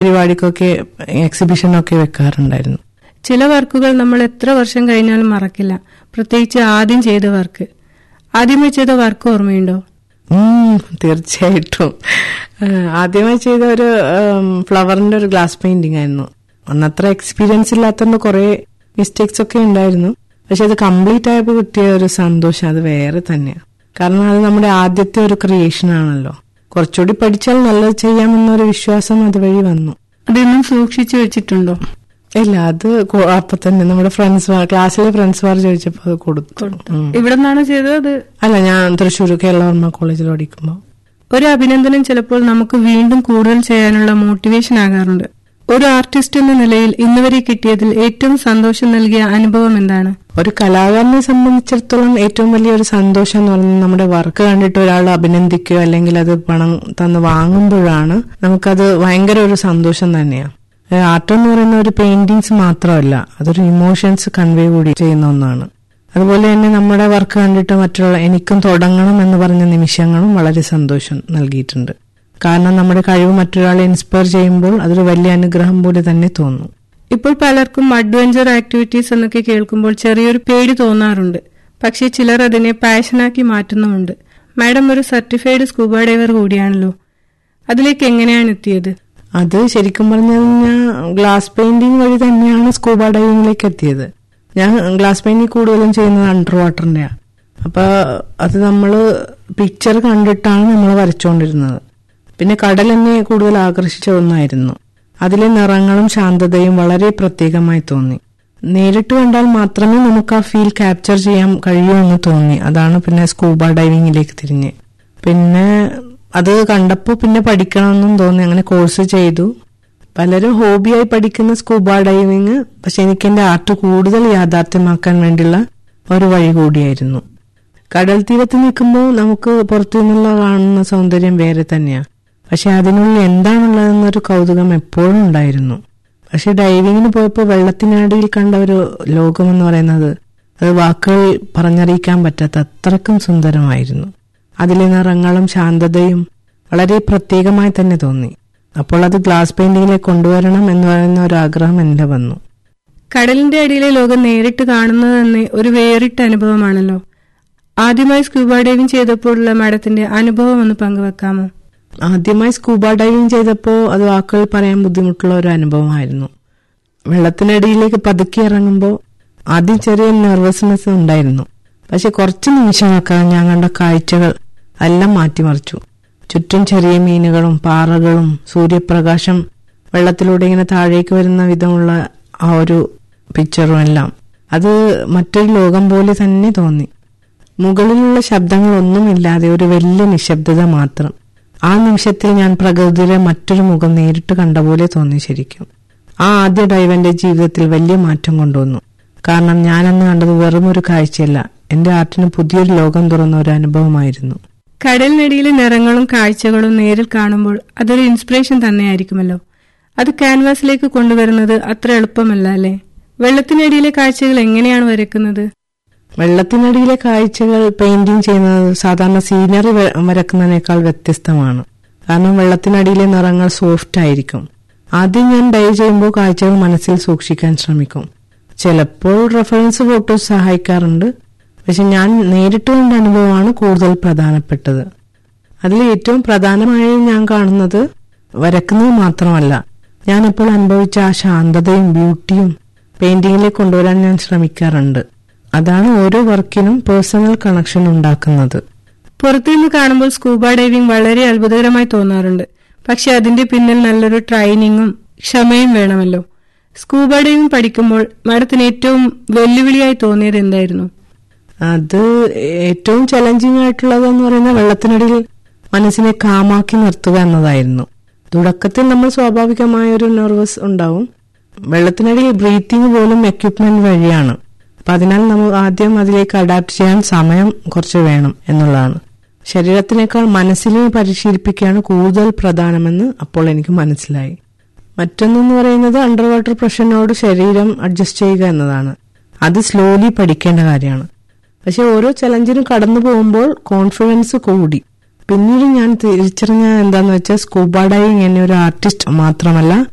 പരിപാടിക്കൊക്കെ എക്സിബിഷനൊക്കെ വെക്കാറുണ്ടായിരുന്നു ചില വർക്കുകൾ നമ്മൾ എത്ര വർഷം കഴിഞ്ഞാലും മറക്കില്ല പ്രത്യേകിച്ച് ആദ്യം ചെയ്ത വർക്ക് ആദ്യമേ ചെയ്ത വർക്ക് ഓർമ്മയുണ്ടോ ഉം, തീർച്ചയായിട്ടും ആ, ആദ്യമായി ചെയ്ത ഒരു ഫ്ലവറിന്റെ ഒരു ഗ്ലാസ് പെയിന്റിംഗ് ആയിരുന്നു അന്നത്ര എക്സ്പീരിയൻസ് ഇല്ലാത്തതുകൊണ്ട് കുറെ മിസ്റ്റേക്സ് ഒക്കെ ഉണ്ടായിരുന്നു പക്ഷെ അത് കംപ്ലീറ്റ് ആയപ്പോൾ കിട്ടിയ ഒരു സന്തോഷം അത് വേറെ തന്നെയാണ് കാരണം അത് നമ്മുടെ ആദ്യത്തെ ഒരു ക്രിയേഷൻ ആണല്ലോ കുറച്ചുകൂടി പഠിച്ചാൽ നല്ലത് ചെയ്യാമെന്നൊരു വിശ്വാസം അതുവഴി വന്നു അതൊന്നും സൂക്ഷിച്ചു വെച്ചിട്ടുണ്ടോ ഇല്ല അത് കൊ- അപ്പൊ തന്നെ നമ്മുടെ ഫ്രണ്ട്സ് ക്ലാസ്സിലെ ഫ്രണ്ട്സുമാർ ചോദിച്ചപ്പോൾ അത് കൊടുത്തു ഉം. ഇവിടെ നിന്നാണോ ചെയ്തത് അത് അല്ല ഞാൻ തൃശ്ശൂർ കേരളവർമ്മ കോളേജിൽ പഠിക്കുമ്പോൾ ഒരു അഭിനന്ദനം ചിലപ്പോൾ നമുക്ക് വീണ്ടും കൂടുതൽ ചെയ്യാനുള്ള മോട്ടിവേഷൻ ആകാറുണ്ട് ഒരു ആർട്ടിസ്റ്റ് എന്ന നിലയിൽ ഇന്നുവരെ കിട്ടിയതിൽ ഏറ്റവും സന്തോഷം നൽകിയ അനുഭവം എന്താണ് ഒരു കലാകാരനെ സംബന്ധിച്ചിടത്തോളം ഏറ്റവും വലിയൊരു സന്തോഷം എന്ന് പറയുന്നത് നമ്മുടെ വർക്ക് കണ്ടിട്ട് ഒരാൾ അഭിനന്ദിക്കുകയോ അല്ലെങ്കിൽ അത് പണം തന്ന് വാങ്ങുമ്പോഴാണ് നമുക്കത് ഭയങ്കര ഒരു സന്തോഷം തന്നെയാണ് ആർട്ട് എന്ന് പറയുന്ന ഒരു പെയിന്റിങ്സ് മാത്രമല്ല അതൊരു ഇമോഷൻസ് കൺവേ കൂടി ചെയ്യുന്ന ഒന്നാണ് അതുപോലെ തന്നെ നമ്മുടെ വർക്ക് കണ്ടിട്ട് മറ്റുള്ള എനിക്കും തുടങ്ങണം എന്ന് പറഞ്ഞ നിമിഷങ്ങളും വളരെ സന്തോഷം നൽകിയിട്ടുണ്ട് കാരണം നമ്മുടെ കഴിവ് മറ്റൊരാളെ ഇൻസ്പയർ ചെയ്യുമ്പോൾ അതൊരു വലിയ അനുഗ്രഹം പോലെ തന്നെ തോന്നും ഇപ്പോൾ പലർക്കും അഡ്വഞ്ചർ ആക്ടിവിറ്റീസ് എന്നൊക്കെ കേൾക്കുമ്പോൾ ചെറിയൊരു പേടി തോന്നാറുണ്ട് പക്ഷേ ചിലർ അതിനെ പാഷനാക്കി മാറ്റുന്നുമുണ്ട് മാഡം ഒരു സർട്ടിഫൈഡ് സ്കൂബ ഡൈവർ കൂടിയാണല്ലോ അതിലേക്ക് എങ്ങനെയാണ് എത്തിയത് അത് ശരിക്കും പറഞ്ഞു കഴിഞ്ഞാൽ ഗ്ലാസ് പെയിന്റിംഗ് വഴി തന്നെയാണ് സ്കൂബ ഡൈവിംഗിലേക്ക് എത്തിയത് ഞാൻ ഗ്ലാസ് പെയിന്റിംഗ് കൂടുതലും ചെയ്യുന്നത് അണ്ടർ വാട്ടറിന്റെയാണ് അപ്പൊ അത് നമ്മൾ പിക്ചർ കണ്ടിട്ടാണ് നമ്മൾ വരച്ചുകൊണ്ടിരുന്നത് പിന്നെ കടൽ എന്നെ കൂടുതൽ ആകർഷിച്ച ഒന്നായിരുന്നു അതിലെ നിറങ്ങളും ശാന്തതയും വളരെ പ്രത്യേകമായി തോന്നി നേരിട്ട് കണ്ടാൽ മാത്രമേ നമുക്ക് ആ ഫീൽ ക്യാപ്ചർ ചെയ്യാൻ കഴിയൂ എന്ന് തോന്നി അതാണ് പിന്നെ സ്കൂബ ഡൈവിംഗിലേക്ക് തിരിഞ്ഞ് പിന്നെ അത് കണ്ടപ്പോൾ പിന്നെ പഠിക്കണമെന്നും തോന്നി അങ്ങനെ കോഴ്സ് ചെയ്തു പലരും ഹോബിയായി പഠിക്കുന്ന സ്കൂബ ഡൈവിങ് പക്ഷെ എനിക്ക് എന്റെ ആർട്ട് കൂടുതൽ യാഥാർത്ഥ്യമാക്കാൻ വേണ്ടിയുള്ള ഒരു വഴി കൂടിയായിരുന്നു കടൽ തീരത്ത് നിൽക്കുമ്പോൾ നമുക്ക് പുറത്തു നിന്നുള്ള കാണുന്ന സൗന്ദര്യം വേറെ തന്നെയാണ് പക്ഷെ അതിനുള്ളിൽ എന്താണുള്ളതെന്നൊരു കൗതുകം എപ്പോഴും ഉണ്ടായിരുന്നു പക്ഷെ ഡൈവിങ്ങിന് പോയപ്പോൾ വെള്ളത്തിനടിയിൽ കണ്ട ഒരു ലോകം എന്ന് പറയുന്നത് അത് വാക്കുകൾ പറഞ്ഞറിയിക്കാൻ പറ്റാത്ത അത്രക്കും സുന്ദരമായിരുന്നു അതിലെ നിറങ്ങളും ശാന്തതയും വളരെ പ്രത്യേകമായി തന്നെ തോന്നി അപ്പോൾ അത് ഗ്ലാസ് പെയിന്റിങ്ങിലേക്ക് കൊണ്ടുവരണം എന്ന് പറയുന്ന ഒരു ആഗ്രഹം എന്റെ വന്നു കടലിന്റെ അടിയിലെ ലോകം നേരിട്ട് കാണുന്നത് തന്നെ ഒരു വേറിട്ട അനുഭവമാണല്ലോ ആദ്യമായി സ്കൂബ ഡൈവിംഗ് ചെയ്തപ്പോഴുള്ള മാഡത്തിന്റെ അനുഭവം ഒന്ന് പങ്കുവെക്കാമോ ആദ്യമായി സ്കൂബ ഡൈവിംഗ് ചെയ്തപ്പോൾ അത് വാക്കുകൾ പറയാൻ ബുദ്ധിമുട്ടുള്ള ഒരു അനുഭവമായിരുന്നു വെള്ളത്തിനടിയിലേക്ക് പതുക്കി ഇറങ്ങുമ്പോൾ ആദ്യം ചെറിയ നെർവസ്നെസ് ഉണ്ടായിരുന്നു പക്ഷെ കുറച്ച് നിമിഷങ്ങൾക്ക് ഞാൻ കണ്ട കാഴ്ചകൾ എല്ലാം മാറ്റിമറിച്ചു ചുറ്റും ചെറിയ മീനുകളും പാറകളും സൂര്യപ്രകാശം വെള്ളത്തിലൂടെ ഇങ്ങനെ താഴേക്ക് വരുന്ന വിധമുള്ള ആ ഒരു പിക്ചറും എല്ലാം അത് മറ്റൊരു ലോകം പോലെ തന്നെ തോന്നി മുകളിലുള്ള ശബ്ദങ്ങളൊന്നുമില്ലാതെ ഒരു വലിയ നിശബ്ദത മാത്രം ആ നിമിഷത്തിൽ ഞാൻ പ്രകൃതിയിലെ മറ്റൊരു മുഖം നേരിട്ട് കണ്ട പോലെ തോന്നി ശരിക്കും ആ ആദ്യ ഡൈവ് എന്റെ ജീവിതത്തിൽ വലിയ മാറ്റം കൊണ്ടുവന്നു കാരണം ഞാനന്ന് കണ്ടത് വെറും ഒരു കാഴ്ചയല്ല എന്റെ ആർട്ടിന് പുതിയൊരു ലോകം തുറന്ന ഒരു അനുഭവമായിരുന്നു കടലിനടിയിലെ നിറങ്ങളും കാഴ്ചകളും നേരിൽ കാണുമ്പോൾ അതൊരു ഇൻസ്പിറേഷൻ തന്നെയായിരിക്കുമല്ലോ അത് ക്യാൻവാസിലേക്ക് കൊണ്ടുവരുന്നത് അത്ര എളുപ്പമല്ല അല്ലേ വെള്ളത്തിനടിയിലെ കാഴ്ചകൾ എങ്ങനെയാണ് വരയ്ക്കുന്നത് വെള്ളത്തിനടിയിലെ കാഴ്ചകൾ പെയിന്റിംഗ് ചെയ്യുന്നത് സാധാരണ സീനറി വ- വരക്കുന്നതിനേക്കാൾ വ്യത്യസ്തമാണ് കാരണം വെള്ളത്തിനടിയിലെ നിറങ്ങൾ സോഫ്റ്റ് ആയിരിക്കും ആദ്യം ഞാൻ ഡൈവ് ചെയ്യുമ്പോൾ കാഴ്ചകൾ മനസ്സിൽ സൂക്ഷിക്കാൻ ശ്രമിക്കും ചിലപ്പോൾ റെഫറൻസ് ഫോട്ടോസ് സഹായിക്കാറുണ്ട് പക്ഷെ ഞാൻ നേരിട്ട് കണ്ട അനുഭവമാണ് കൂടുതൽ പ്രധാനപ്പെട്ടത് അതിൽ ഏറ്റവും പ്രധാനമായി ഞാൻ കാണുന്നത് വരക്കുന്നത് മാത്രമല്ല ഞാൻ ഇപ്പോൾ അനുഭവിച്ച ആ ശാന്തതയും ബ്യൂട്ടിയും പെയിന്റിങ്ങിലേക്ക് കൊണ്ടുവരാൻ ഞാൻ ശ്രമിക്കാറുണ്ട് അതാണ് ഓരോ വർക്കിനും പേഴ്സണൽ കണക്ഷൻ ഉണ്ടാക്കുന്നത് പുറത്തുനിന്ന് കാണുമ്പോൾ സ്കൂബ ഡൈവിംഗ് വളരെ അത്ഭുതകരമായി തോന്നാറുണ്ട് പക്ഷെ അതിന്റെ പിന്നിൽ നല്ലൊരു ട്രെയിനിങ്ങും ക്ഷമയും വേണമല്ലോ സ്കൂബ ഡൈവിംഗ് പഠിക്കുമ്പോൾ മാഡത്തിന് ഏറ്റവും വെല്ലുവിളിയായി തോന്നിയത് എന്തായിരുന്നു അത് ഏറ്റവും ചലഞ്ചിങ് ആയിട്ടുള്ളതെന്ന് പറയുന്നത് വെള്ളത്തിനടിയിൽ മനസ്സിനെ കാമാക്കി നിർത്തുക എന്നതായിരുന്നു തുടക്കത്തിൽ നമ്മൾ സ്വാഭാവികമായ ഒരു നെർവസ് ഉണ്ടാവും വെള്ളത്തിനടിയിൽ ബ്രീത്തിങ് പോലും എക്യുപ്മെന്റ് വഴിയാണ് അപ്പൊ അതിനാൽ നമ്മൾ ആദ്യം അതിലേക്ക് അഡാപ്റ്റ് ചെയ്യാൻ സമയം കുറച്ച് വേണം എന്നുള്ളതാണ് ശരീരത്തിനേക്കാൾ മനസ്സിനെ പരിശീലിപ്പിക്കുകയാണ് കൂടുതൽ പ്രധാനമെന്ന് അപ്പോൾ എനിക്ക് മനസ്സിലായി മറ്റൊന്നെന്ന് പറയുന്നത് അണ്ടർ വാട്ടർ പ്രഷറിനോട് ശരീരം അഡ്ജസ്റ്റ് ചെയ്യുക എന്നതാണ് അത് സ്ലോലി പഠിക്കേണ്ട കാര്യമാണ് പക്ഷെ ഓരോ ചലഞ്ചിനും കടന്നു പോകുമ്പോൾ കോൺഫിഡൻസ് കൂടി പിന്നീട് ഞാൻ തിരിച്ചറിഞ്ഞ എന്താന്ന് വെച്ചാൽ സ്കൂബ ഡൈവിങ് എന്നെ ഒരു ആർട്ടിസ്റ്റ് മാത്രമല്ല